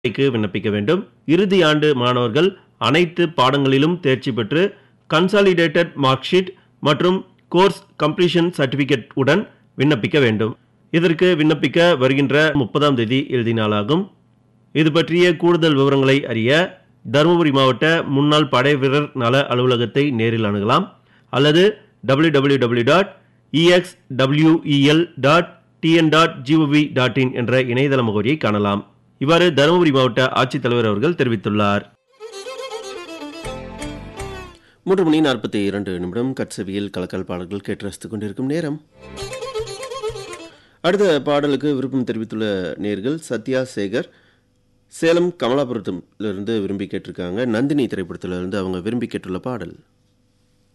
க்கு விண்ணப்பிக்க வேண்டும் இறுதி ஆண்டு மாணவர்கள் அனைத்து பாடங்களிலும் தேர்ச்சி பெற்று கன்சாலிடேட்டட் மார்க் ஷீட் மற்றும் கோர்ஸ் கம்ப்ளீஷன் சர்டிபிகேட் உடன் விண்ணப்பிக்க வேண்டும் இதற்கு விண்ணப்பிக்க வருகின்ற முப்பதாம் தேதி இறுதி நாளாகும் இது பற்றிய கூடுதல் விவரங்களை அறிய தருமபுரி மாவட்ட முன்னாள் படை வீரர் நல அலுவலகத்தை நேரில் அணுகலாம் அல்லது W W W dot E X W E L dot TN dot G O V dot in என்ற இணையதள முகவரியை காணலாம் இவ்வாறு தருமபுரி மாவட்ட ஆட்சித்தலைவர் அவர்கள் தெரிவித்துள்ளார் மூன்று மணி நாற்பத்தி இரண்டு நிமிடம் கட்சவியில் கலக்கல் பாடல்கள் கேட்டு ரசித்துக் கொண்டிருக்கும் நேரம் அடுத்த பாடலுக்கு விருப்பம் தெரிவித்துள்ள நேர்கள் சத்யா சேகர் சேலம் கமலாபுரத்திலிருந்து விரும்பி கேட்டிருக்காங்க நந்தினி திரைப்படத்திலிருந்து அவங்க விரும்பி கேட்டுள்ள பாடல்